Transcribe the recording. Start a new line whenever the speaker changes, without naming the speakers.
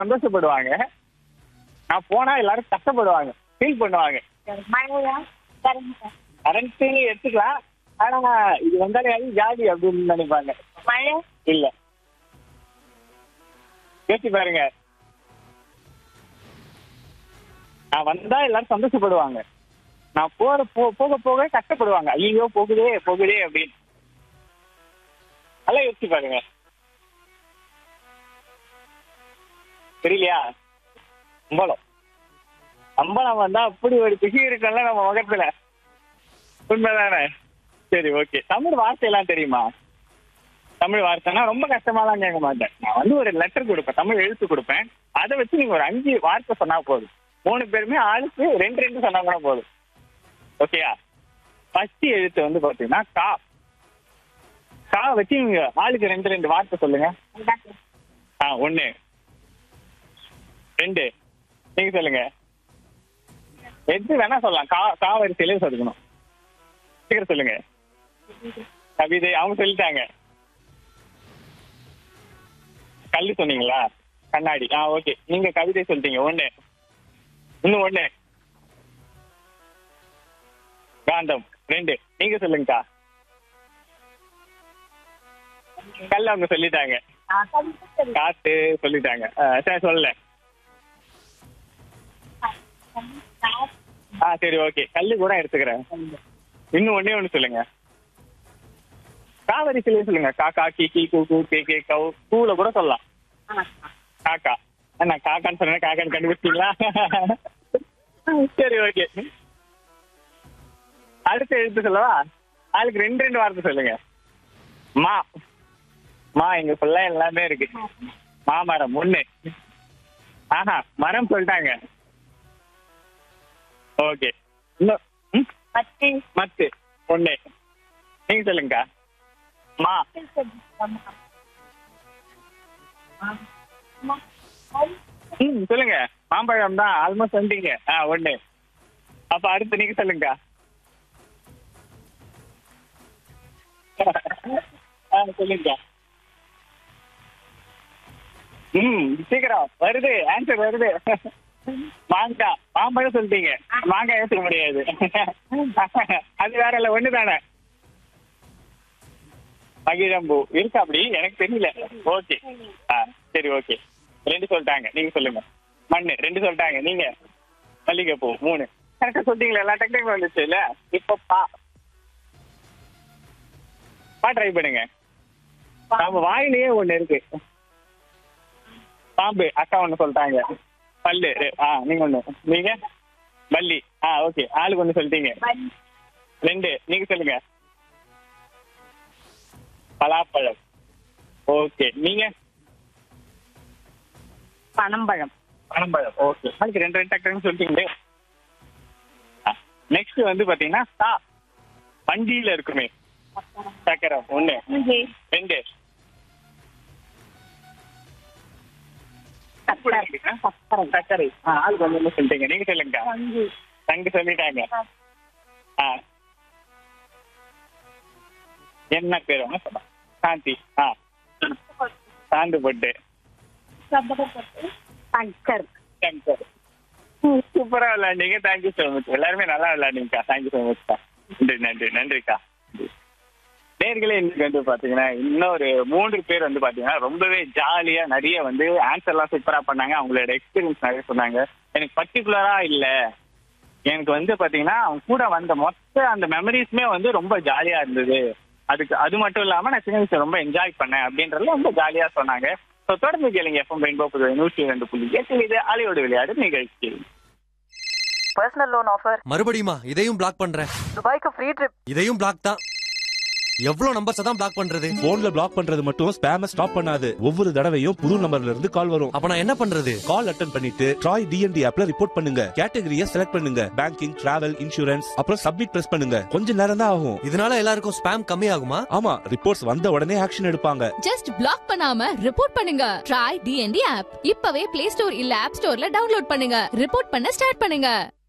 சந்தோஷப்படுவாங்க நான் போனா எல்லாரும் கஷ்டப்படுவாங்க ஃபீல் பண்ணுவாங்க
மழையா சரிங்க
கரண்ட் எடுத்துக்கலாம் ஆனா இது வந்தாலே அது ஜாதி அப்படின்னு நினைப்பாங்க
மழை
இல்ல யோசிச்சு பாருங்க நான் வந்தா எல்லாரும் சந்தோஷப்படுவாங்க நான் போற போ போக போக கஷ்டப்படுவாங்க ஐயோ போகுதே போகுதே அப்படின்னு நல்லா யோசிச்சு பாருங்க தெரியலையா அம்பலம் அம்பலம் வந்தா அப்படி ஒரு குஷி இருக்கும்ல நம்ம முகத்துல உண்மைதானே சரி ஓகே தமிழ் வார்த்தையெல்லாம் தெரியுமா தமிழ் வார்த்தைனா ரொம்ப கஷ்டமாலாம் கேட்க மாட்டேன் நான் வந்து ஒரு லெட்டர் கொடுப்பேன் தமிழ் எழுத்து கொடுப்பேன் அதை வச்சு நீங்க ஒரு அஞ்சு வார்த்தை சொன்னா போதும் மூணு பேருமே ஆளுக்கு ரெண்டு ரெண்டு சொன்னா கூட போதும் ஓகேயா ஃபர்ஸ்ட் எழுத்து வந்து பாத்தீங்கன்னா கா கா வச்சு நீங்க ஆளுக்கு ரெண்டு ரெண்டு வார்த்தை சொல்லுங்க ஆ ஒண்ணு ரெண்டு நீங்க சொல்லுங்க எது வேணா சொல்லலாம் கா கா வரிசையிலே சொல்லணும் சீக்கிரம் சொல்லுங்க கவிதை அவங்க சொல்லிட்டாங்க கல்லு சொன்னீங்களா கண்ணாடி ஆ ஓகே நீங்க கவிதை சொல்லிட்டீங்க ஒண்ணு இன்னும் ஒண்ணு காந்தம் ரெண்டு நீங்க சொல்லுங்கக்கா கல் அவங்க சொல்லிட்டாங்க காத்து சொல்லிட்டாங்க ஆ, சரி சொல்லல ஆ சரி ஓகே கல்லு கூட எடுத்துக்கிறேன் இன்னும் ஒண்ணே ஒண்ணு சொல்லுங்க காவரி சிலையை சொல்லுங்க காக்கா கி கி கூ கூ கே கே கவு கூல கூட சொல்லலாம் காக்கா என்ன காக்கான்னு சொன்னேன் காக்கான்னு கண்டுபிடிச்சிங்களா சரி ஓகே அடுத்த எழுத்து சொல்லவா ஆளுக்கு ரெண்டு ரெண்டு வார்த்தை சொல்லுங்க மா மா இங்க ஃபுல்லா எல்லாமே இருக்கு மாமரம் ஒண்ணு ஆஹா மரம் சொல்லிட்டாங்க ஓகே இன்னும் ம்?
பத்து
மத்து ஒண்ணு நீங்க சொல்லுங்கக்கா மா ம் சொல்லுங்க மாம்பழம் தான் ஆல்மோஸ்ட் வந்துட்டீங்க ஆ ஒண்ணு அப்ப அடுத்து நீங்க சொல்லுங்கக்கா ஆ சொல்லுங்கக்கா ம் சீக்கிரம் வருது ஆன்சர் வருது மாங்காய் மாம்பழம் சொல்லிட்டீங்க மாங்காய் ஏற்றுக்க முடியாது அது வேற இல்ல ஒண்ணு தானே மகிழம்பூ இருக்கு அப்படி எனக்கு தெரியல ஓகே ஆ சரி ஓகே ரெண்டு சொல்லிட்டாங்க நீங்க சொல்லுங்க மண்ணு ரெண்டு சொல்லிட்டாங்க நீங்க மல்லிகைப்பூ மூணு கரெக்டா சொல்லிட்டீங்களா எல்லா டெக்னிக்கும் வந்துச்சு இல்ல இப்ப பா பா ட்ரை பண்ணுங்க நம்ம வாயிலேயே ஒண்ணு இருக்கு பாம்பு அக்கா ஒண்ணு சொல்லிட்டாங்க பல்லு ரெ- ஆ நீங்க ஒண்ணு நீங்க பல்லி ஆ ஓகே ஆளுக்கு ஒண்ணு சொல்லிட்டீங்க ரெண்டு நீங்க சொல்லுங்க பலாப்பழம் ஓகே நீங்க
பனம்பழம்
பனம்பழம் ஓகே அதுக்கு ரெண்டு ரெண்டு டக்குன்னு சொல்லிட்டீங்களே நெக்ஸ்ட் வந்து பாத்தீங்கன்னா சா வண்டியில இருக்குமே சக்கரம் ஒண்ணு ரெண்டு சக்கரை ஆ, ஆளுக்கு ஒண்ணு ஒண்ணு சொல்லிட்டீங்க நீங்க சொல்லுங்க தங்கு சொல்லிட்டாங்க ஆ என்ன பேர் வேணா சொல்லலாம் சாந்தி ஆ சாந்து பொட்டு
சங்கர்
சங்கர் சூப்பரா விளையாண்டீங்க தேங்க்யூ ஸோ மச் எல்லாருமே நல்லா விளையாண்டீங்கக்கா தேங்க்யூ ஸோ மச்க்கா நன்றி நன்றி நன்றிக்கா நேர்களே இன்னைக்கு வந்து பாத்தீங்கன்னா இன்னொரு மூன்று பேர் வந்து பாத்தீங்கன்னா ரொம்பவே ஜாலியா நிறைய வந்து ஆன்சர் எல்லாம் சூப்பரா பண்ணாங்க அவங்களோட எக்ஸ்பீரியன்ஸ் நிறைய சொன்னாங்க எனக்கு பர்டிகுலரா இல்ல எனக்கு வந்து பாத்தீங்கன்னா அவங்க கூட வந்த மொத்த அந்த மெமரிஸ்மே வந்து ரொம்ப ஜாலியா இருந்தது அதுக்கு அது மட்டும் இல்லாம நான் சின்ன வயசுல ரொம்ப என்ஜாய் பண்ணேன் அப்படின்றதுல ரொம்ப ஜாலியா சொன்னாங்க ஸோ தொடர்ந்து கேளுங்க எஃப்எம் ரெயின்போ புதுவை நூற்றி ரெண்டு புள்ளி எட்டு இது அலையோடு விளையாடு நிகழ்ச்சி
பர்சனல் லோன் ஆஃபர்
மறுபடியுமா இதையும் பிளாக் பண்றேன்
துபாய்க்கு ஃப்ரீ ட்ரிப்
இதையும் பிளாக் தான் எவ்வளவு நம்பர்ஸ் தான் பிளாக் பண்றது
போன்ல பிளாக் பண்றது மட்டும் ஸ்பேம ஸ்டாப் பண்ணாது ஒவ்வொரு தடவையும் புது நம்பர்ல இருந்து கால் வரும்
அப்ப நான் என்ன பண்றது
கால் அட்டன் பண்ணிட்டு ட்ராய் டிஎன்டி ஆப்ல ரிப்போர்ட் பண்ணுங்க கேட்டகரியை செலக்ட் பண்ணுங்க பேங்கிங் டிராவல் இன்சூரன்ஸ் அப்புறம் சப்மிட் பிரஸ் பண்ணுங்க கொஞ்ச நேரம் தான் ஆகும்
இதனால எல்லாருக்கும் ஸ்பேம் கம்மி ஆகுமா
ஆமா ரிப்போர்ட்ஸ் வந்த உடனே ஆக்ஷன் எடுப்பாங்க
ஜஸ்ட் பிளாக் பண்ணாம ரிப்போர்ட் பண்ணுங்க ட்ரை டிஎன்டி ஆப் இப்பவே பிளே ஸ்டோர் இல்ல ஆப் ஸ்டோர்ல டவுன்லோட் பண்ணுங்க ரிப்போர்ட் பண்ண ஸ்டார்ட் பண்ணுங்க